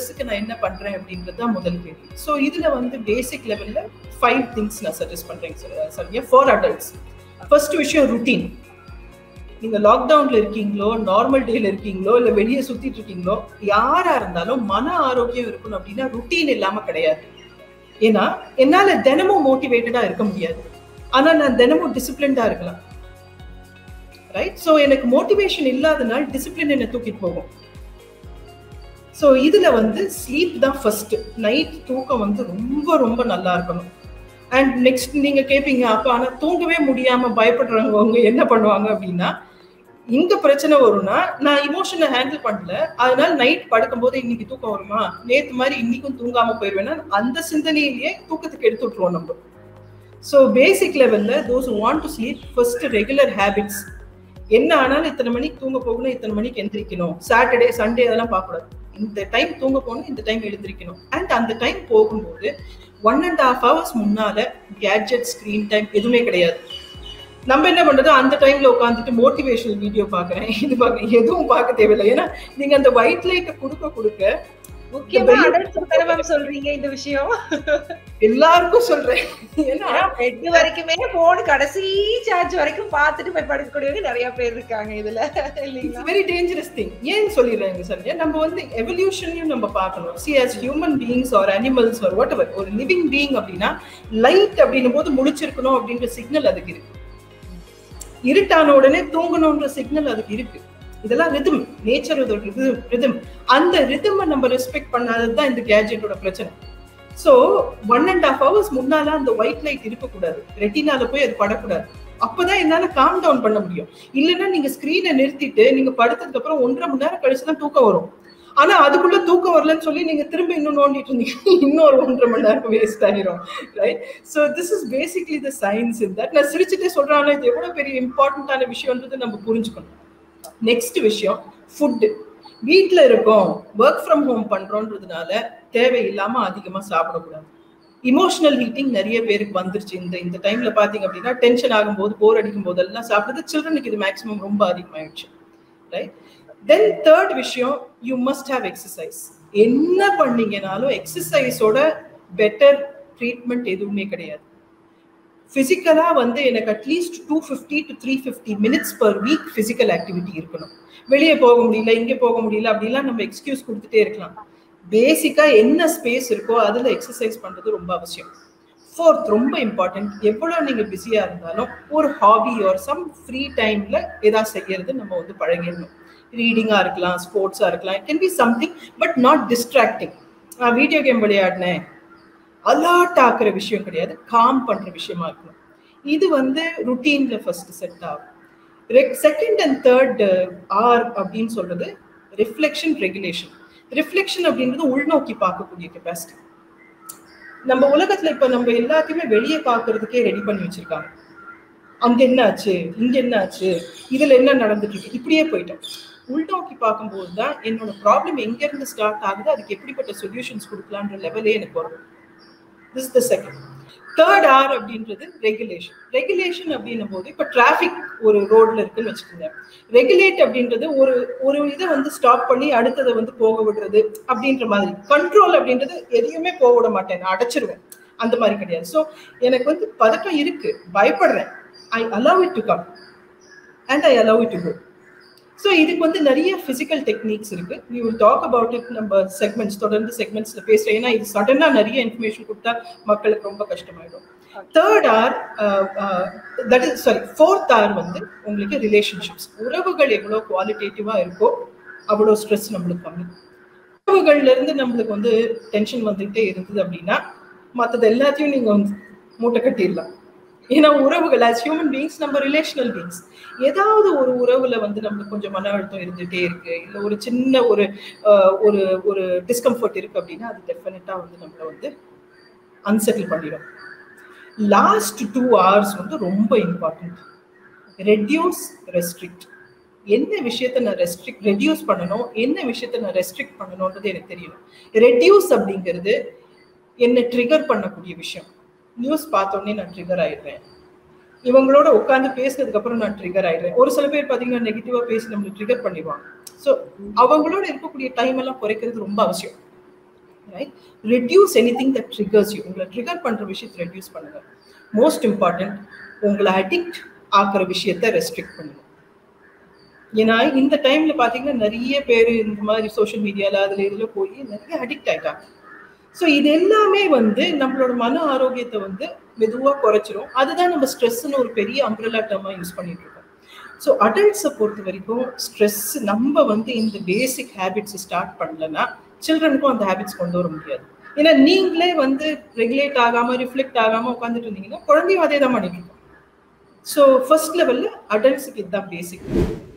ஸ்ட்ரெஸ்ஸுக்கு நான் என்ன பண்றேன் அப்படின்றது தான் முதல் கேள்வி ஸோ இதுல வந்து பேசிக் லெவல்ல ஃபைவ் திங்ஸ் நான் சஜஸ்ட் பண்றேன் சரியா ஃபார் அடல்ட்ஸ் ஃபர்ஸ்ட் விஷயம் ருட்டீன் நீங்க லாக்டவுன்ல இருக்கீங்களோ நார்மல் டேல இருக்கீங்களோ இல்ல வெளியே சுத்திட்டு இருக்கீங்களோ யாரா இருந்தாலும் மன ஆரோக்கியம் இருக்கணும் அப்படின்னா ருட்டீன் இல்லாம கிடையாது ஏன்னா என்னால தினமும் மோட்டிவேட்டடா இருக்க முடியாது ஆனா நான் தினமும் டிசிப்ளின்டா இருக்கலாம் ரைட் ஸோ எனக்கு மோட்டிவேஷன் இல்லாதனால டிசிப்ளின் என்ன தூக்கிட்டு போகும் ஸோ இதுல வந்து ஸ்லீப் தான் ஃபர்ஸ்ட் நைட் தூக்கம் வந்து ரொம்ப ரொம்ப நல்லா இருக்கணும் அண்ட் நெக்ஸ்ட் நீங்க கேட்பீங்க அப்ப ஆனா தூங்கவே முடியாம பயப்படுறவங்க என்ன பண்ணுவாங்க அப்படின்னா இங்க பிரச்சனை வரும்னா நான் இமோஷனை ஹேண்டில் பண்ணல அதனால நைட் படுக்கும்போது இன்னைக்கு தூக்கம் வருமா நேத்து மாதிரி இன்னைக்கும் தூங்காம போயிடுவேன்னா அந்த சிந்தனையிலேயே தூக்கத்துக்கு எடுத்து விட்டுருவோம் நம்ம ஸோ பேசிக் லெவல்ல those want to sleep first regular habits என்ன ஆனாலும் இத்தனை மணிக்கு தூங்க போகணும் இத்தனை மணிக்கு எந்திரிக்கணும் சாட்டர்டே சண்டே அதெல்லாம் பார்க்கக்கூடாது இந்த டைம் தூங்க போகணும் இந்த டைம் எழுந்திரிக்கணும் அண்ட் அந்த டைம் போகும்போது ஒன் அண்ட் ஹாஃப் ஹவர்ஸ் முன்னால கேட்ஜெட் ஸ்க்ரீன் டைம் எதுவுமே கிடையாது நம்ம என்ன பண்றது அந்த டைம்ல உட்காந்துட்டு மோட்டிவேஷனல் வீடியோ பாக்குறேன் இது பாக்குறேன் எதுவும் பார்க்க தேவையில்லை ஏன்னா நீங்க அந்த ஒயிட் லைட்டை கொடுக்க கொடுக்க முக்கியமா அடல்ட் சொல்றீங்க இந்த விஷயம் எல்லாருக்கும் சொல்றேன் ஏன்னா பெட் வரைக்குமே போன் கடைசி சார்ஜ் வரைக்கும் பார்த்துட்டு போய் படுக்கக்கூடியவங்க நிறைய பேர் இருக்காங்க இதுல இட்ஸ் வெரி டேஞ்சரஸ் திங் ஏன் சொல்லிடுறாங்க சார் நம்ம வந்து எவல்யூஷனையும் நம்ம பார்க்கணும் see as human beings or animals or whatever ஒரு லிவிங் பீயிங் அப்படின்னா லைட் அப்படின்னும் போது முடிச்சிருக்கணும் அப்படின்ற சிக்னல் அதுக்கு இருக்கு இருட்டான உடனே தூங்கணும்ன்ற சிக்னல் அதுக்கு இருக்கு இதெல்லாம் ரிதம் நேச்சர் ரிதம் அந்த ரிதமை நம்ம ரெஸ்பெக்ட் பண்ணாதது தான் இந்த கேஜெட்டோட பிரச்சனை so one and half hours முன்னால அந்த ஒயிட் லைட் இருக்கக்கூடாது ரெட்டினால போய் அது படக்கூடாது அப்பதான் என்னால காம் டவுன் பண்ண முடியும் இல்லைன்னா நீங்க ஸ்கிரீனை நிறுத்திட்டு நீங்க படுத்ததுக்கு அப்புறம் ஒன்றரை மணி நேரம் கழிச்சு தான் தூக்கம் வரும் ஆனா அதுக்குள்ள தூக்கம் வரலன்னு சொல்லி நீங்க திரும்ப இன்னும் நோண்டிட்டு இருந்தீங்க இன்னொரு ஒன்றரை மணி நேரம் வேஸ்ட் ஆகிரும் right so this is basically the science in that நான் சிரிச்சுட்டே சொல்றேன் இது எவ்வளவு பெரிய இம்பார்ட்டன்டான விஷயம்ன்றது நம்ம புரிஞ்சுக்கணும் நெக்ஸ்ட் விஷயம் ஃபுட்டு வீட்டில் இருக்கோம் ஒர்க் ஃப்ரம் ஹோம் பண்றோன்றதுனால தேவையில்லாம அதிகமா சாப்பிடக்கூடாது இமோஷனல் ஹீட்டிங் நிறைய பேருக்கு வந்துருச்சு இந்த இந்த டைம்ல பாத்தீங்க அப்படின்னா டென்ஷன் ஆகும்போது போர் அடிக்கும் போதெல்லாம் சாப்பிடுறது சில்ட்ரனுக்கு இது மேக்ஸிமம் ரொம்ப அதிகமாயிடுச்சு ரைட் தென் தேர்ட் விஷயம் யூ மஸ்ட் ஹாவ் எக்ஸசைஸ் என்ன பண்ணீங்கனாலும் எக்ஸசைஸோட பெட்டர் ட்ரீட்மெண்ட் எதுவுமே கிடையாது ஃபிசிக்கலா வந்து எனக்கு at least two fifty to three fifty minutes per week physical activity இருக்கணும் வெளியே போக முடியல இங்கே போக முடியல அப்படிலாம் நம்ம எக்ஸ்கியூஸ் கொடுத்துட்டே இருக்கலாம் பேசிக்கா என்ன ஸ்பேஸ் இருக்கோ அதுல எக்ஸசைஸ் பண்றது ரொம்ப அவசியம் ஃபோர்த் ரொம்ப இம்பார்ட்டன்ட் எவ்வளவு நீங்க பிஸியா இருந்தாலும் ஒரு ஹாபி ஆர் சம் ஃப்ரீ டைம்ல ஏதாவது செய்யறது நம்ம வந்து பழகிடணும் ரீடிங்கா இருக்கலாம் ஸ்போர்ட்ஸா இருக்கலாம் it can be something but not distracting நான் வீடியோ கேம் விளையாடினேன் அலர்ட் ஆக்குற விஷயம் கிடையாது காம் பண்ற விஷயமா இருக்கணும் இது வந்து ருட்டீன்ல ஃபர்ஸ்ட் செட் ஆகும் செகண்ட் அண்ட் தேர்ட் ஆர் அப்படின்னு சொல்றது ரிஃப்ளெக்ஷன் ரெகுலேஷன் ரிஃப்ளெக்ஷன் அப்படின்றது உள்நோக்கி பார்க்கக்கூடிய கெப்பாசிட்டி நம்ம உலகத்துல இப்ப நம்ம எல்லாத்தையுமே வெளியே பார்க்கறதுக்கே ரெடி பண்ணி வச்சிருக்காங்க அங்க என்ன ஆச்சு இங்க என்ன ஆச்சு இதுல என்ன நடந்துட்டு இருக்கு இப்படியே போயிட்டோம் உள்நோக்கி பார்க்கும்போது தான் என்னோட ப்ராப்ளம் எங்க இருந்து ஸ்டார்ட் ஆகுது அதுக்கு எப்படிப்பட்ட சொல்யூஷன்ஸ் கொடுக்கலான்ற லெவலே எனக்கு வரும் this the second third R அப்படின்றது ரெகுலேஷன் ரெகுலேஷன் அப்படின்னும் போது இப்போ டிராஃபிக் ஒரு ரோட்ல இருக்குன்னு வச்சுக்கோங்க ரெகுலேட் அப்படின்றது ஒரு ஒரு இதை வந்து ஸ்டாப் பண்ணி அடுத்ததை வந்து போக விடுறது அப்படின்ற மாதிரி கண்ட்ரோல் அப்படின்றது எதையுமே போக விட மாட்டேன் நான் அடைச்சிருவேன் அந்த மாதிரி கிடையாது ஸோ எனக்கு வந்து பதட்டம் இருக்கு பயப்படுறேன் I allow it to come and I allow it to go so இதுக்கு வந்து நிறைய ஃபிசிக்கல் டெக்னிக்ஸ் இருக்கு we will talk about it நம்ம செக்மெண்ட்ஸ் தொடர்ந்து செக்மெண்ட்ஸ்ல பேசுறேன் ஏன்னா இது சடனாக நிறைய இன்ஃபர்மேஷன் கொடுத்தா மக்களுக்கு ரொம்ப கஷ்டமாயிடும் third R that is sorry fourth R வந்து உங்களுக்கு ரிலேஷன்ஷிப்ஸ் உறவுகள் எவ்வளோ குவாலிட்டேட்டிவா இருக்கோ அவ்வளோ ஸ்ட்ரெஸ் நம்மளுக்கு கம்மி உறவுகள்ல இருந்து நம்மளுக்கு வந்து டென்ஷன் வந்துகிட்டே இருந்தது அப்படின்னா மற்றது எல்லாத்தையும் நீங்க வந்து மூட்டை கட்டிடலாம் ஏன்னா உறவுகள் ஆஸ் ஹியூமன் பீங்ஸ் நம்ம ரிலேஷனல் பீங்ஸ் ஏதாவது ஒரு உறவுல வந்து நம்மளுக்கு கொஞ்சம் மன அழுத்தம் இருந்துகிட்டே இருக்கு இல்லை ஒரு சின்ன ஒரு ஒரு ஒரு டிஸ்கம்ஃபர்ட் இருக்கு அப்படின்னா அது டெஃபினட்டா வந்து நம்மளை வந்து அன்செட்டில் பண்ணிடும் லாஸ்ட் டூ ஹவர்ஸ் வந்து ரொம்ப இம்பார்ட்டன்ட் ரெடியூஸ் ரெஸ்ட்ரிக்ட் என்ன விஷயத்த நான் ரெஸ்ட்ரிக்ட் ரெடியூஸ் பண்ணணும் என்ன விஷயத்த நான் ரெஸ்ட்ரிக்ட் பண்ணணும்ன்றது எனக்கு தெரியணும் ரெடியூஸ் அப்படிங்கிறது என்ன ட்ரிகர் பண்ணக்கூடிய விஷயம் நியூஸ் பார்த்தோன்னே நான் ட்ரிகர் ஆயிடுறேன் இவங்களோட உட்காந்து பேசினதுக்கு அப்புறம் நான் ட்ரிகர் ஆயிடுறேன் ஒரு சில பேர் பார்த்தீங்கன்னா நெகட்டிவா பேசி நம்மளை ட்ரிகர் பண்ணிடுவாங்க ஸோ அவங்களோட இருக்கக்கூடிய டைம் எல்லாம் குறைக்கிறது ரொம்ப அவசியம் right reduce anything that triggers you உங்களை ட்ரிகர் பண்ற விஷயத்தை ரெடியூஸ் பண்ணுங்க மோஸ்ட் இம்பார்ட்டன்ட் உங்களை அடிக்ட் ஆக்குற விஷயத்த ரெஸ்ட்ரிக்ட் பண்ணுங்க ஏன்னா இந்த டைம்ல பாத்தீங்கன்னா நிறைய பேர் இந்த மாதிரி சோஷியல் மீடியால அதுல இதுல போய் நிறைய அடிக்ட் ஆயிட்டாங்க ஸோ இது எல்லாமே வந்து நம்மளோட மன ஆரோக்கியத்தை வந்து மெதுவாக குறைச்சிரும் அதுதான் நம்ம ஸ்ட்ரெஸ்ன்னு ஒரு பெரிய அம்ப்ரலா டேர்மாக யூஸ் பண்ணிட்டு இருக்கோம் ஸோ அடல்ட்ஸை பொறுத்த வரைக்கும் ஸ்ட்ரெஸ் நம்ம வந்து இந்த பேசிக் ஹேபிட்ஸ் ஸ்டார்ட் பண்ணலன்னா சில்ட்ரனுக்கும் அந்த ஹேபிட்ஸ் கொண்டு வர முடியாது ஏன்னா நீங்களே வந்து ரெகுலேட் ஆகாம ரிஃப்ளெக்ட் ஆகாம உட்காந்துட்டு இருந்தீங்கன்னா குழந்தையும் அதே தான் பண்ணிட்டு இருக்கோம் ஸோ ஃபர்ஸ்ட் லெவல்ல அடல்ட்ஸுக்கு இதுதான் பேசிக்